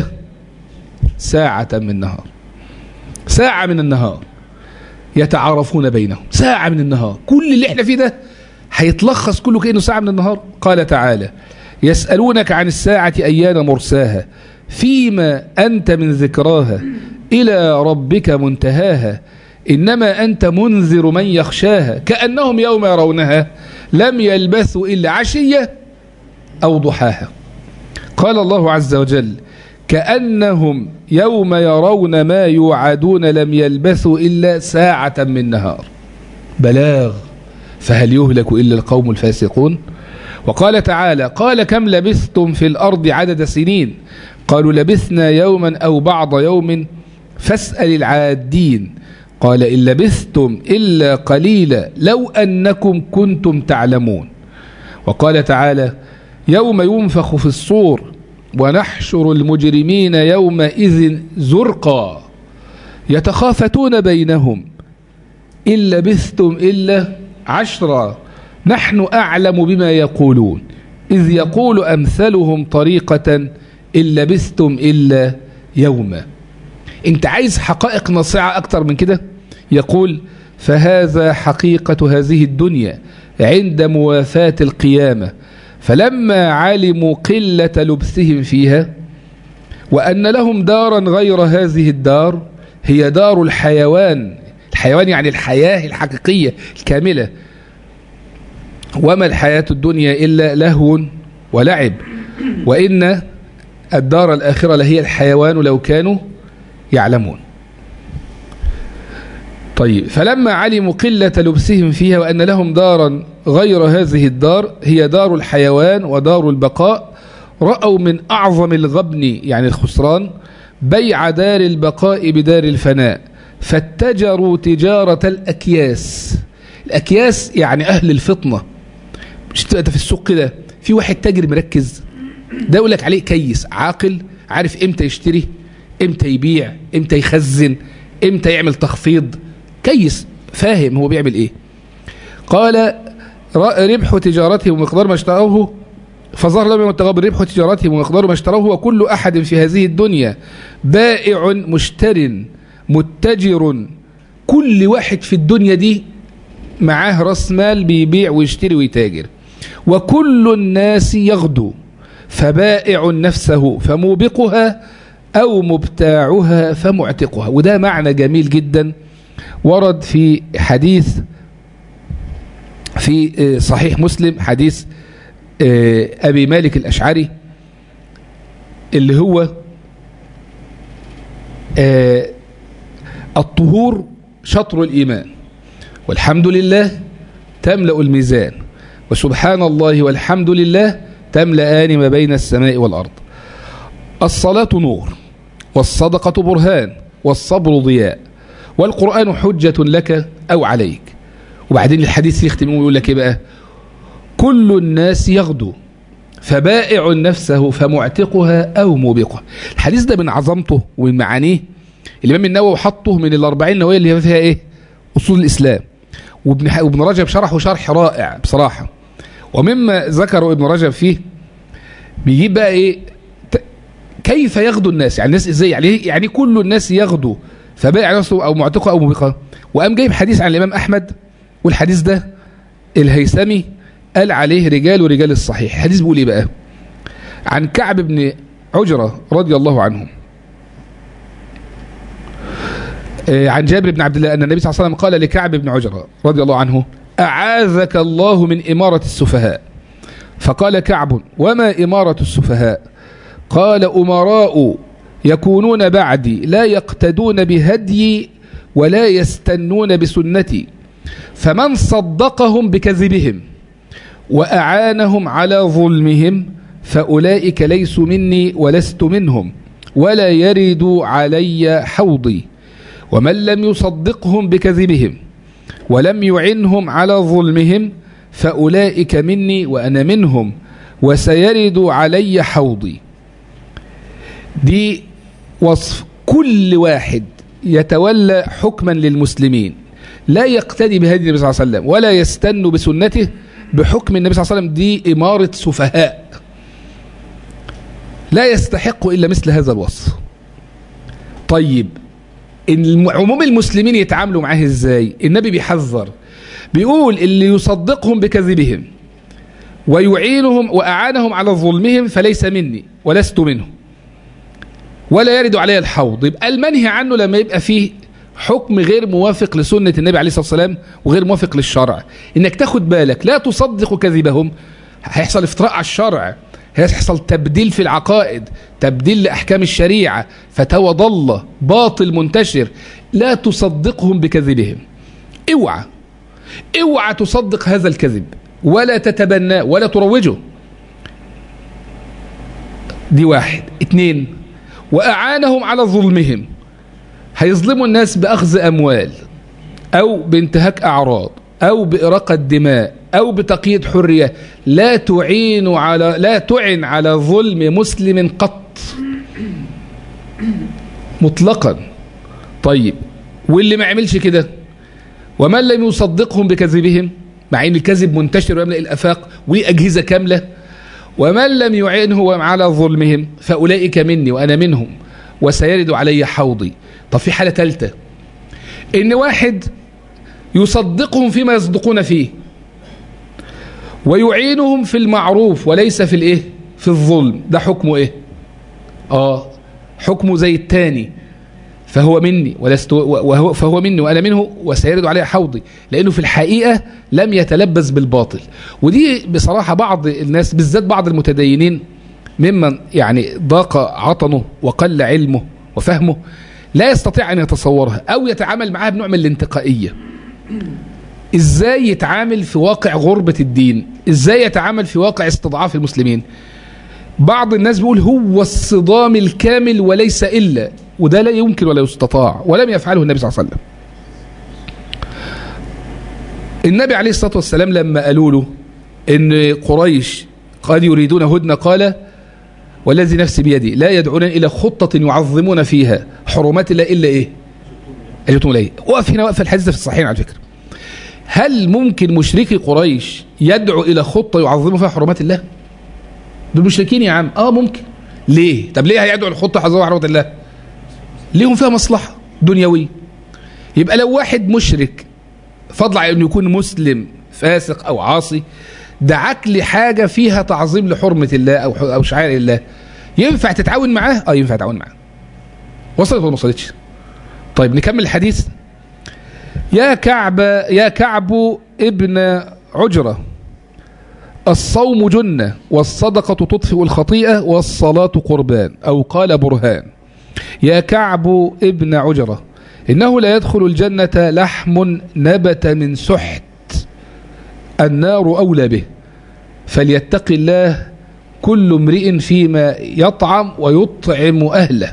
ساعة من نهار ساعة من النهار يتعارفون بينهم ساعة من النهار كل اللي احنا فيه ده هيتلخص كله كأنه ساعة من النهار قال تعالى يسألونك عن الساعة أيان مرساها فيما أنت من ذكراها إلى ربك منتهاها إنما أنت منذر من يخشاها كأنهم يوم يرونها لم يلبثوا إلا عشية أو ضحاها قال الله عز وجل كأنهم يوم يرون ما يوعدون لم يلبثوا إلا ساعة من نهار بلاغ فهل يهلك إلا القوم الفاسقون وقال تعالى قال كم لبثتم في الأرض عدد سنين قالوا لبثنا يوما أو بعض يوم فاسأل العادين قال إن لبثتم إلا قليلا لو أنكم كنتم تعلمون وقال تعالى يوم ينفخ في الصور ونحشر المجرمين يومئذ زرقا يتخافتون بينهم إن لبثتم إلا عشرا نحن أعلم بما يقولون إذ يقول أمثلهم طريقة إن لبثتم إلا يوما أنت عايز حقائق ناصعة أكتر من كده يقول فهذا حقيقة هذه الدنيا عند موافاة القيامة فلما علموا قلة لبثهم فيها وأن لهم دارا غير هذه الدار هي دار الحيوان الحيوان يعني الحياة الحقيقية الكاملة وما الحياة الدنيا إلا لهو ولعب وإن الدار الآخرة لهي الحيوان لو كانوا يعلمون طيب فلما علموا قلة لبسهم فيها وأن لهم دارا غير هذه الدار هي دار الحيوان ودار البقاء رأوا من أعظم الغبن يعني الخسران بيع دار البقاء بدار الفناء فاتجروا تجارة الأكياس الأكياس يعني أهل الفطنة مش تبقى في السوق كده في واحد تاجر مركز ده يقول لك عليه كيس عاقل عارف امتى يشتري امتى يبيع امتى يخزن امتى يعمل تخفيض كيس فاهم هو بيعمل ايه قال ربح تجارته ومقدار ما اشتروه فظهر لهم التغابر ربح تجارته ومقدار ما اشتروه وكل أحد في هذه الدنيا بائع مشتر متجر كل واحد في الدنيا دي معاه راس مال بيبيع ويشتري ويتاجر وكل الناس يغدو فبائع نفسه فموبقها أو مبتاعها فمعتقها وده معنى جميل جدا ورد في حديث في صحيح مسلم حديث أبي مالك الأشعري اللي هو الطهور شطر الإيمان والحمد لله تملأ الميزان وسبحان الله والحمد لله تملأان ما بين السماء والأرض الصلاة نور والصدقة برهان والصبر ضياء والقرآن حجة لك أو عليك وبعدين الحديث يختم ويقول لك إيه بقى كل الناس يغدو فبائع نفسه فمعتقها أو موبقها الحديث ده من عظمته ومن معانيه الإمام النووي حطه من الأربعين نووية اللي فيها إيه أصول الإسلام وابن, وابن رجب شرحه شرح رائع بصراحة ومما ذكروا ابن رجب فيه بيجيب بقى إيه كيف يغدو الناس يعني الناس ازاي يعني يعني كل الناس يغدو فبائع نفسه او معتقه او موبقه وقام جايب حديث عن الامام احمد والحديث ده الهيثمي قال عليه رجال ورجال الصحيح الحديث بيقول ايه بقى عن كعب بن عجرة رضي الله عنه عن جابر بن عبد الله أن النبي صلى الله عليه وسلم قال لكعب بن عجرة رضي الله عنه أعاذك الله من إمارة السفهاء فقال كعب وما إمارة السفهاء قال أمراء يكونون بعدي لا يقتدون بهدي ولا يستنون بسنتي فمن صدقهم بكذبهم وأعانهم على ظلمهم فأولئك ليسوا مني ولست منهم ولا يردوا علي حوضي ومن لم يصدقهم بكذبهم ولم يعنهم على ظلمهم فأولئك مني وأنا منهم وسيرد علي حوضي دي وصف كل واحد يتولى حكما للمسلمين لا يقتدي بهدي النبي صلى الله عليه وسلم ولا يستن بسنته بحكم النبي صلى الله عليه وسلم دي إمارة سفهاء لا يستحق إلا مثل هذا الوصف طيب عموم المسلمين يتعاملوا معاه ازاي النبي بيحذر بيقول اللي يصدقهم بكذبهم ويعينهم وأعانهم على ظلمهم فليس مني ولست منهم ولا يرد علي الحوض يبقى المنهي عنه لما يبقى فيه حكم غير موافق لسنة النبي عليه الصلاة والسلام وغير موافق للشرع انك تاخد بالك لا تصدق كذبهم هيحصل افتراء على الشرع هيحصل تبديل في العقائد تبديل لأحكام الشريعة فتوى ضلة باطل منتشر لا تصدقهم بكذبهم اوعى اوعى تصدق هذا الكذب ولا تتبناه ولا تروجه دي واحد اتنين وأعانهم على ظلمهم هيظلموا الناس بأخذ أموال أو بانتهاك أعراض أو بإراقة دماء أو بتقييد حرية لا تعين على لا تعن على ظلم مسلم قط مطلقا طيب واللي ما عملش كده ومن لم يصدقهم بكذبهم مع ان الكذب منتشر ويملأ الافاق واجهزه كامله ومن لم يعينه على ظلمهم فاولئك مني وانا منهم وسيرد علي حوضي طب في حاله ثالثه ان واحد يصدقهم فيما يصدقون فيه ويعينهم في المعروف وليس في الايه في الظلم ده حكمه ايه اه حكمه زي التاني فهو مني ولست وهو فهو مني وانا منه وسيرد علي حوضي لانه في الحقيقه لم يتلبس بالباطل ودي بصراحه بعض الناس بالذات بعض المتدينين ممن يعني ضاق عطنه وقل علمه وفهمه لا يستطيع ان يتصورها او يتعامل معها بنوع من الانتقائيه ازاي يتعامل في واقع غربه الدين ازاي يتعامل في واقع استضعاف المسلمين بعض الناس بيقول هو الصدام الكامل وليس الا وده لا يمكن ولا يستطاع ولم يفعله النبي صلى الله عليه وسلم النبي عليه الصلاة والسلام لما قالوا له ان قريش قد يريدون هدنة قال والذي نفسي بيدي لا يدعون إلى خطة يعظمون فيها حرمات الله إلا إيه أجبتم إليه وقف هنا وقف الحديث في الصحيحين على فكرة هل ممكن مشركي قريش يدعو إلى خطة يعظموا فيها حرمات الله دول مشركين يا عم اه ممكن ليه طب ليه هيدعو الخطة يعظموا حرمات الله ليهم فيها مصلحة دنيوية يبقى لو واحد مشرك فضل عن انه يكون مسلم فاسق او عاصي دعاك لحاجة فيها تعظيم لحرمة الله او او شعائر الله ينفع تتعاون معاه اه ينفع تتعاون معاه وصلت ولا ما وصلتش طيب نكمل الحديث يا كعب يا كعب ابن عجرة الصوم جنة والصدقة تطفئ الخطيئة والصلاة قربان أو قال برهان يا كعب ابن عجرة إنه لا يدخل الجنة لحم نبت من سحت النار أولى به فليتق الله كل امرئ فيما يطعم ويطعم أهله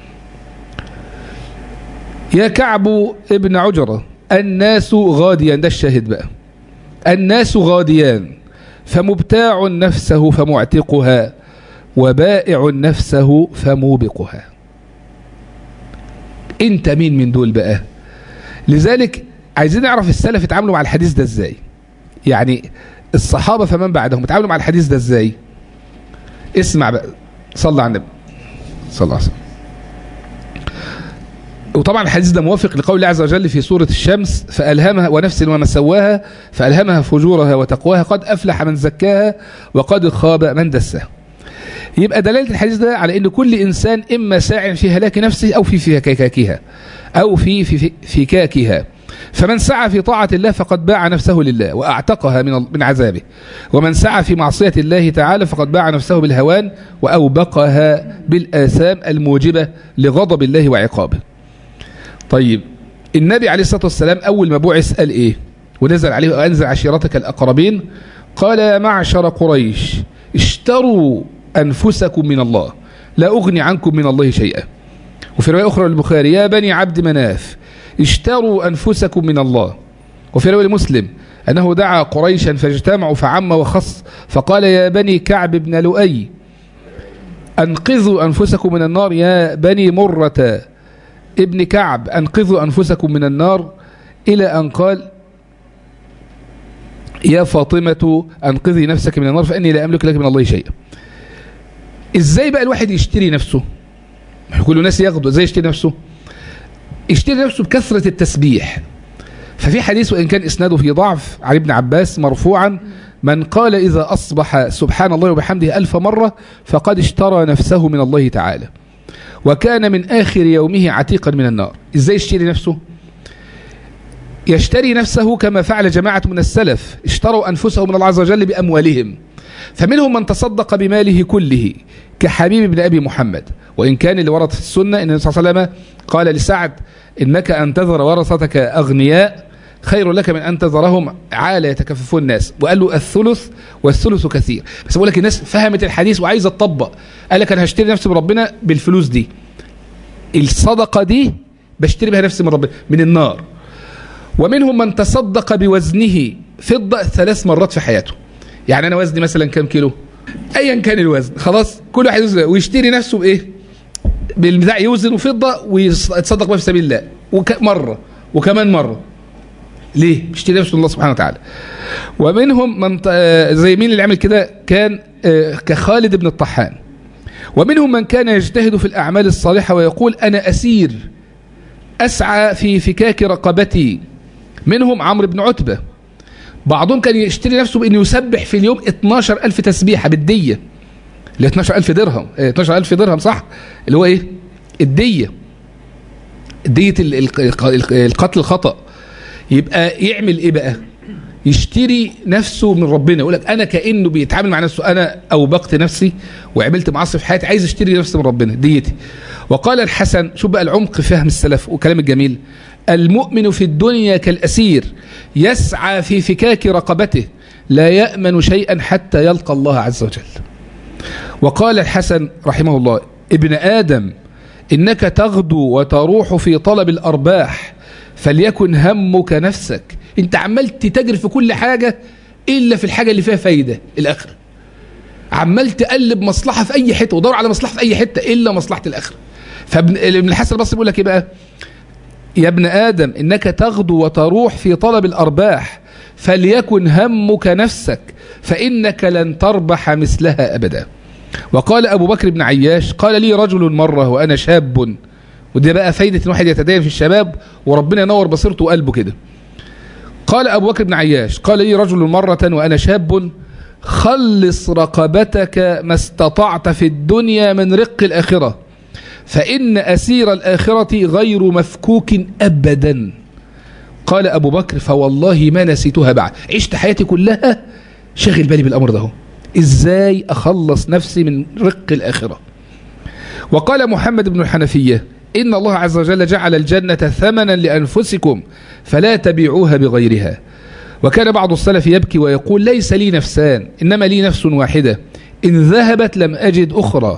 يا كعب ابن عجرة الناس غاديان ده الشاهد بقى الناس غاديان فمبتاع نفسه فمعتقها وبائع نفسه فموبقها انت مين من دول بقى لذلك عايزين نعرف السلف اتعاملوا مع الحديث ده ازاي يعني الصحابة فمن بعدهم اتعاملوا مع الحديث ده ازاي اسمع بقى صلى على النبي صلى الله عليه وسلم وطبعا الحديث ده موافق لقول الله عز وجل في سورة الشمس فألهمها ونفس وما سواها فألهمها فجورها وتقواها قد أفلح من زكاها وقد خاب من دساها يبقى دلالة الحديث ده على ان كل انسان اما ساع في هلاك نفسه او في فكاكها او في في فكاكها فمن سعى في طاعة الله فقد باع نفسه لله واعتقها من من عذابه ومن سعى في معصية الله تعالى فقد باع نفسه بالهوان واوبقها بالاثام الموجبة لغضب الله وعقابه طيب النبي عليه الصلاة والسلام اول ما بعث قال ايه ونزل عليه وانزل عشيرتك الاقربين قال يا معشر قريش اشتروا أنفسكم من الله لا أغني عنكم من الله شيئا وفي رواية أخرى للبخاري يا بني عبد مناف اشتروا أنفسكم من الله وفي رواية مسلم أنه دعا قريشا فاجتمعوا فعم وخص فقال يا بني كعب بن لؤي أنقذوا أنفسكم من النار يا بني مرة ابن كعب أنقذوا أنفسكم من النار إلى أن قال يا فاطمة أنقذي نفسك من النار فإني لا أملك لك من الله شيئا ازاي بقى الواحد يشتري نفسه كل الناس ياخدوا ازاي يشتري نفسه يشتري نفسه بكثرة التسبيح ففي حديث وإن كان إسناده في ضعف عن ابن عباس مرفوعا من قال إذا أصبح سبحان الله وبحمده ألف مرة فقد اشترى نفسه من الله تعالى وكان من آخر يومه عتيقا من النار إزاي يشتري نفسه يشتري نفسه كما فعل جماعة من السلف اشتروا أنفسهم من الله عز وجل بأموالهم فمنهم من تصدق بماله كله كحبيب بن أبي محمد وإن كان اللي ورد في السنة أن النبي صلى الله عليه وسلم قال لسعد إنك أن تذر ورثتك أغنياء خير لك من أن تذرهم عالة يتكففون الناس وقال له الثلث والثلث كثير بس بقول لك الناس فهمت الحديث وعايزة تطبق قال لك أنا هشتري نفسي بربنا بالفلوس دي الصدقة دي بشتري بها نفسي من ربنا من النار ومنهم من تصدق بوزنه فضة ثلاث مرات في حياته يعني انا وزني مثلا كام كيلو ايا كان الوزن خلاص كل واحد يوزن ويشتري نفسه بايه بالبتاع يوزن فضه ويتصدق بها في سبيل الله وك مره وكمان مره ليه بيشتري نفسه الله سبحانه وتعالى ومنهم من زي مين اللي عمل كده كان كخالد بن الطحان ومنهم من كان يجتهد في الاعمال الصالحه ويقول انا اسير اسعى في فكاك رقبتي منهم عمرو بن عتبه بعضهم كان يشتري نفسه بأنه يسبح في اليوم 12 ألف تسبيحة بالدية ل 12 ألف درهم 12 ألف درهم صح اللي هو إيه الدية دية ال- ال- ال- القتل الخطأ يبقى يعمل ايه بقى يشتري نفسه من ربنا يقول لك انا كانه بيتعامل مع نفسه انا اوبقت نفسي وعملت معاصي في حياتي عايز اشتري نفسي من ربنا ديتي وقال الحسن شوف بقى العمق فهم السلف وكلام الجميل المؤمن في الدنيا كالاسير يسعى في فكاك رقبته لا يامن شيئا حتى يلقى الله عز وجل وقال الحسن رحمه الله ابن ادم انك تغدو وتروح في طلب الارباح فليكن همك نفسك انت عمال تتاجر في كل حاجة الا في الحاجة اللي فيها فايدة الاخرة عمال تقلب مصلحة في اي حتة ودور على مصلحة في اي حتة الا مصلحة الاخرة فابن ابن الحسن البصري بيقول لك ايه بقى يا ابن ادم انك تغدو وتروح في طلب الارباح فليكن همك نفسك فانك لن تربح مثلها ابدا وقال ابو بكر بن عياش قال لي رجل مرة وانا شاب ودي بقى فايدة ان واحد يتدين في الشباب وربنا ينور بصيرته وقلبه كده قال أبو بكر بن عياش قال لي رجل مرة وأنا شاب خلص رقبتك ما استطعت في الدنيا من رق الآخرة فإن أسير الآخرة غير مفكوك أبدا قال أبو بكر فوالله ما نسيتها بعد عشت حياتي كلها شغل بالي بالأمر ده إزاي أخلص نفسي من رق الآخرة وقال محمد بن الحنفية إن الله عز وجل جعل الجنة ثمنا لأنفسكم فلا تبيعوها بغيرها وكان بعض السلف يبكي ويقول ليس لي نفسان إنما لي نفس واحدة إن ذهبت لم أجد أخرى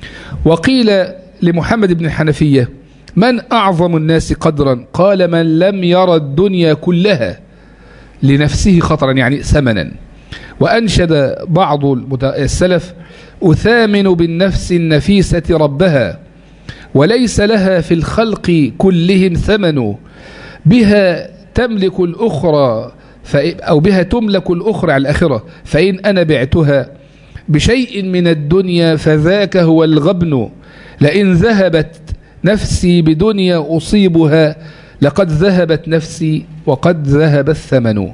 وقيل لمحمد بن الحنفية من أعظم الناس قدرا قال من لم يرى الدنيا كلها لنفسه خطرا يعني ثمنا وأنشد بعض السلف أثامن بالنفس النفيسة ربها وليس لها في الخلق كلهم ثمن بها تملك الأخرى أو بها تملك الأخرى على الآخرة فإن أنا بعتها بشيء من الدنيا فذاك هو الغبن لئن ذهبت نفسي بدنيا أصيبها لقد ذهبت نفسي وقد ذهب الثمن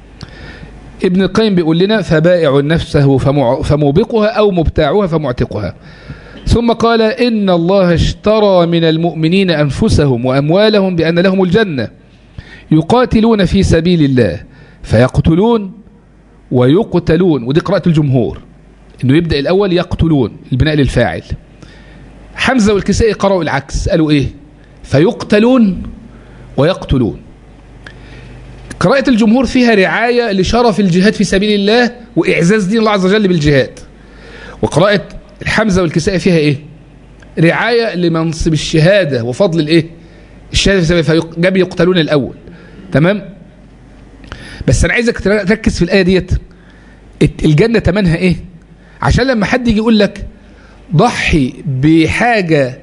ابن القيم بيقول لنا فبائع نفسه فموبقها أو مبتاعها فمعتقها ثم قال إن الله اشترى من المؤمنين أنفسهم وأموالهم بأن لهم الجنة يقاتلون في سبيل الله فيقتلون ويقتلون ودي قراءة الجمهور انه يبدأ الاول يقتلون البناء للفاعل حمزة والكسائي قرأوا العكس قالوا ايه فيقتلون ويقتلون قراءة الجمهور فيها رعاية لشرف الجهاد في سبيل الله وإعزاز دين الله عز وجل بالجهاد وقراءة الحمزة والكسائي فيها ايه رعاية لمنصب الشهادة وفضل الايه الشهادة في سبيل فجاب يقتلون الأول تمام بس أنا عايزك تركز في الآية ديت الجنة تمنها ايه عشان لما حد يجي يقول لك ضحي بحاجة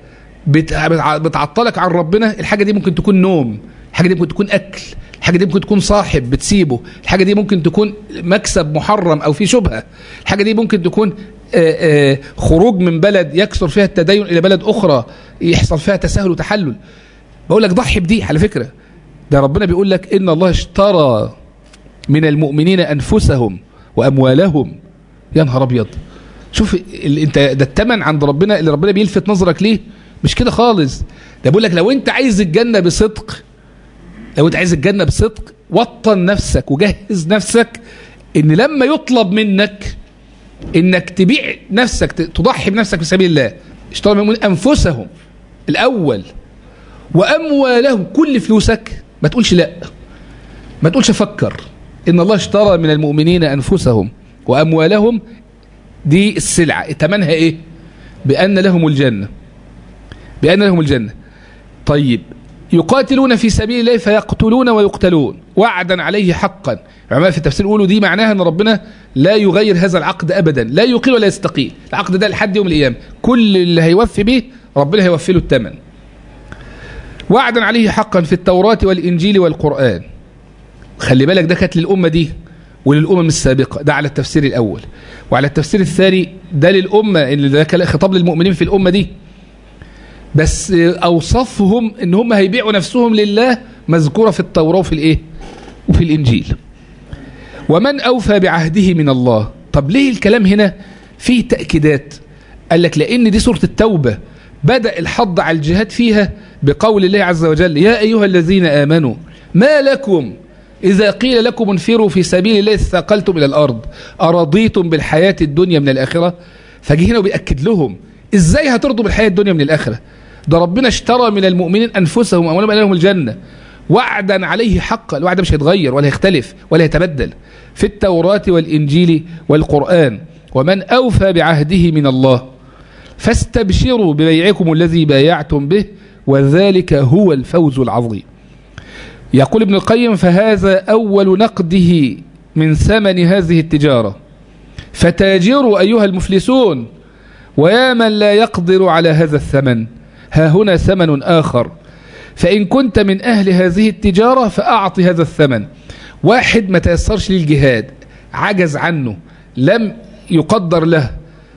بتعطلك عن ربنا الحاجة دي ممكن تكون نوم الحاجة دي ممكن تكون أكل الحاجة دي ممكن تكون صاحب بتسيبه الحاجة دي ممكن تكون مكسب محرم أو في شبهة الحاجة دي ممكن تكون آآ آآ خروج من بلد يكثر فيها التدين إلى بلد أخرى يحصل فيها تساهل وتحلل بقول لك ضحي بدي على فكرة ده ربنا بيقول لك إن الله اشترى من المؤمنين أنفسهم وأموالهم يا نهار أبيض شوف انت ده التمن عند ربنا اللي ربنا بيلفت نظرك ليه مش كده خالص ده بيقول لك لو انت عايز الجنة بصدق لو انت عايز الجنة بصدق وطن نفسك وجهز نفسك ان لما يطلب منك انك تبيع نفسك تضحي بنفسك في سبيل الله اشتروا من انفسهم الاول واموالهم كل فلوسك ما تقولش لا ما تقولش افكر ان الله اشترى من المؤمنين انفسهم واموالهم دي السلعة ثمنها ايه بأن لهم الجنة بأن لهم الجنة طيب يقاتلون في سبيل الله فيقتلون ويقتلون وعدا عليه حقا العلماء في التفسير يقولوا دي معناها ان ربنا لا يغير هذا العقد ابدا لا يقيل ولا يستقيل العقد ده لحد يوم القيامه كل اللي هيوفي به ربنا هيوفي له الثمن وعدا عليه حقا في التوراة والإنجيل والقرآن خلي بالك ده كانت للأمة دي وللأمم السابقة ده على التفسير الأول وعلى التفسير الثاني ده للأمة اللي ده خطاب للمؤمنين في الأمة دي بس أوصفهم إن هم هيبيعوا نفسهم لله مذكورة في التوراة وفي الإيه وفي الإنجيل ومن أوفى بعهده من الله طب ليه الكلام هنا فيه تأكيدات قال لك لأن دي سورة التوبة بدأ الحض على الجهاد فيها بقول الله عز وجل يا أيها الذين آمنوا ما لكم إذا قيل لكم انفروا في سبيل الله استقلتم إلى الأرض أرضيتم بالحياة الدنيا من الآخرة فجي هنا وبيأكد لهم إزاي هترضوا بالحياة الدنيا من الآخرة ده ربنا اشترى من المؤمنين أنفسهم وأموالهم لهم الجنة وعدا عليه حقا الوعد مش هيتغير ولا يختلف ولا يتبدل في التوراة والإنجيل والقرآن ومن أوفى بعهده من الله فاستبشروا ببيعكم الذي بايعتم به وذلك هو الفوز العظيم يقول ابن القيم فهذا أول نقده من ثمن هذه التجارة فتاجروا أيها المفلسون ويا من لا يقدر على هذا الثمن ها هنا ثمن آخر فإن كنت من أهل هذه التجارة فأعطي هذا الثمن واحد ما تيسرش للجهاد عجز عنه لم يقدر له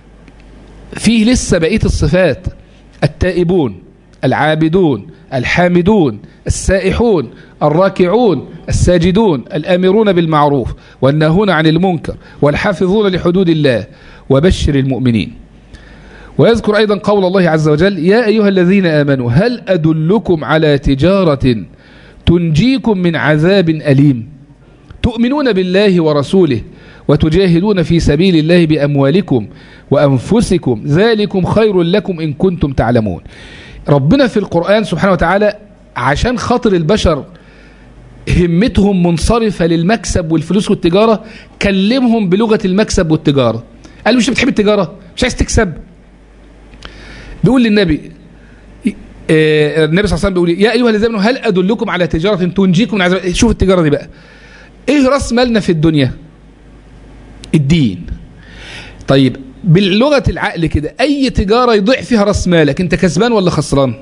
فيه لسه بقية الصفات التائبون العابدون الحامدون السائحون الراكعون الساجدون الآمرون بالمعروف والناهون عن المنكر والحافظون لحدود الله وبشر المؤمنين ويذكر أيضا قول الله عز وجل يا أيها الذين آمنوا هل أدلكم على تجارة تنجيكم من عذاب أليم تؤمنون بالله ورسوله وتجاهدون في سبيل الله بأموالكم وأنفسكم ذلكم خير لكم إن كنتم تعلمون ربنا في القرآن سبحانه وتعالى عشان خاطر البشر همتهم منصرفة للمكسب والفلوس والتجارة كلمهم بلغة المكسب والتجارة قال مش بتحب التجارة مش عايز تكسب بيقول للنبي آه النبي صلى الله عليه وسلم بيقول يا ايها الذين امنوا هل ادلكم على تجاره تنجيكم من عذاب شوف التجاره دي بقى ايه راس مالنا في الدنيا الدين طيب باللغه العقل كده اي تجاره يضيع فيها راس مالك انت كسبان ولا خسران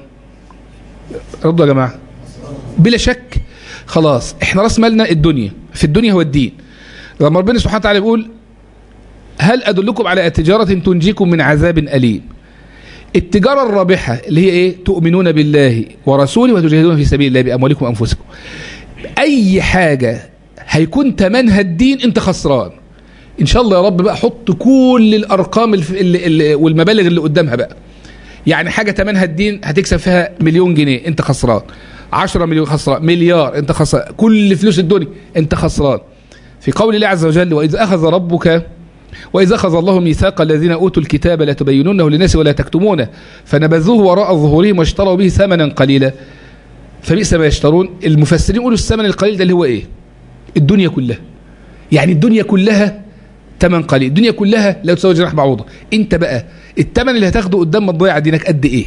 ردوا يا جماعه بلا شك خلاص احنا راس مالنا الدنيا في الدنيا هو الدين لما ربنا سبحانه وتعالى بيقول هل ادلكم على تجاره تنجيكم من عذاب اليم التجارة الرابحة اللي هي ايه تؤمنون بالله ورسوله وتجاهدون في سبيل الله بأموالكم وأنفسكم أي حاجة هيكون تمنها الدين انت خسران ان شاء الله يا رب بقى حط كل الارقام اللي اللي والمبالغ اللي قدامها بقى يعني حاجة تمنها الدين هتكسب فيها مليون جنيه انت خسران 10 مليون خسران مليار انت خسران كل فلوس الدنيا انت خسران في قول الله عز وجل وإذا أخذ ربك وإذا أخذ الله ميثاق الذين أوتوا الكتاب لا تبينونه للناس ولا تكتمونه فنبذوه وراء ظهورهم واشتروا به ثمنا قليلا فبئس ما يشترون المفسرين يقولوا الثمن القليل ده اللي هو إيه الدنيا كلها يعني الدنيا كلها ثمن قليل الدنيا كلها لا تساوي جناح بعوضة انت بقى الثمن اللي هتاخده قدام ما تضيع دينك قد ايه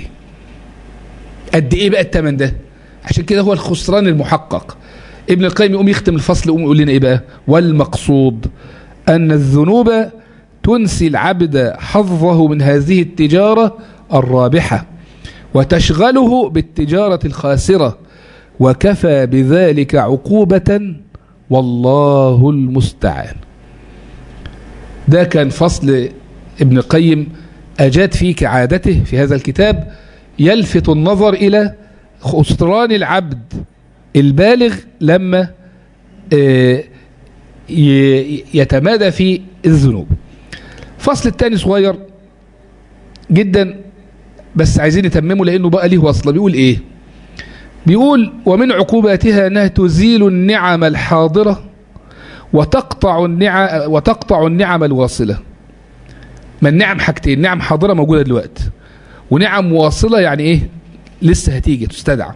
قد ايه بقى الثمن ده عشان كده هو الخسران المحقق ابن القيم يقوم يختم الفصل يقوم يقول لنا ايه بقى والمقصود أن الذنوب تنسي العبد حظه من هذه التجارة الرابحة وتشغله بالتجارة الخاسرة وكفى بذلك عقوبة والله المستعان ده كان فصل ابن القيم أجاد فيه كعادته في هذا الكتاب يلفت النظر إلى خسران العبد البالغ لما آه يتمادى في الذنوب فصل الثاني صغير جدا بس عايزين نتممه لانه بقى ليه وصله بيقول ايه بيقول ومن عقوباتها انها تزيل النعم الحاضره وتقطع النعم وتقطع النعم الواصله ما النعم حاجتين نعم حاضره موجوده دلوقتي ونعم واصله يعني ايه لسه هتيجي تستدعى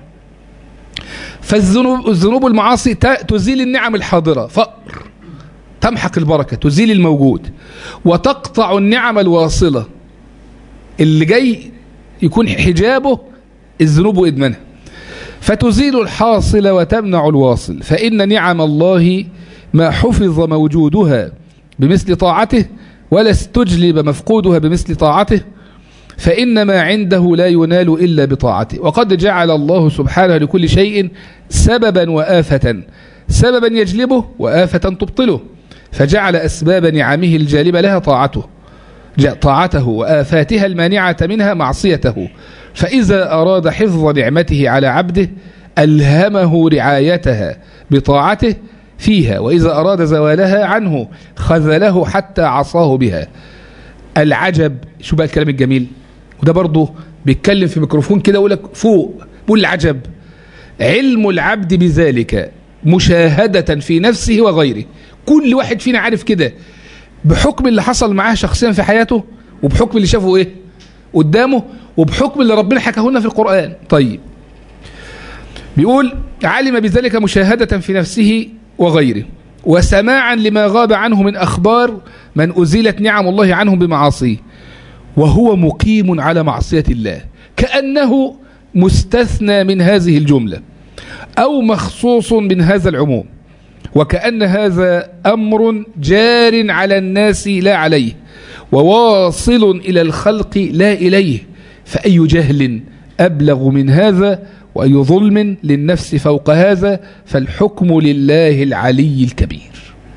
فالذنوب الذنوب والمعاصي تزيل النعم الحاضره فقر تمحق البركة تزيل الموجود وتقطع النعم الواصلة اللي جاي يكون حجابه الذنوب وإدمانها فتزيل الحاصل وتمنع الواصل فإن نعم الله ما حفظ موجودها بمثل طاعته ولا استجلب مفقودها بمثل طاعته فإن ما عنده لا ينال إلا بطاعته وقد جعل الله سبحانه لكل شيء سببا وآفة سببا يجلبه وآفة تبطله فجعل أسباب نعمه الجالبة لها طاعته طاعته وآفاتها المانعة منها معصيته فإذا أراد حفظ نعمته على عبده ألهمه رعايتها بطاعته فيها وإذا أراد زوالها عنه خذله حتى عصاه بها العجب شو بقى الكلام الجميل وده برضه بيتكلم في ميكروفون كده يقول لك فوق بقول العجب علم العبد بذلك مشاهدة في نفسه وغيره كل واحد فينا عارف كده بحكم اللي حصل معاه شخصيا في حياته وبحكم اللي شافه ايه قدامه وبحكم اللي ربنا حكاه لنا في القرآن طيب بيقول علم بذلك مشاهدة في نفسه وغيره وسماعا لما غاب عنه من أخبار من أزيلت نعم الله عنهم بمعاصيه وهو مقيم على معصية الله كأنه مستثنى من هذه الجملة أو مخصوص من هذا العموم وكأن هذا أمر جار على الناس لا عليه وواصل إلى الخلق لا إليه فأي جهل أبلغ من هذا وأي ظلم للنفس فوق هذا فالحكم لله العلي الكبير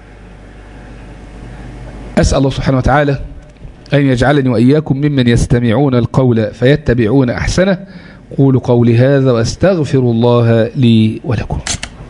أسأل الله سبحانه وتعالى أن يجعلني وإياكم ممن يستمعون القول فيتبعون أحسنه قولوا قولي هذا وأستغفر الله لي ولكم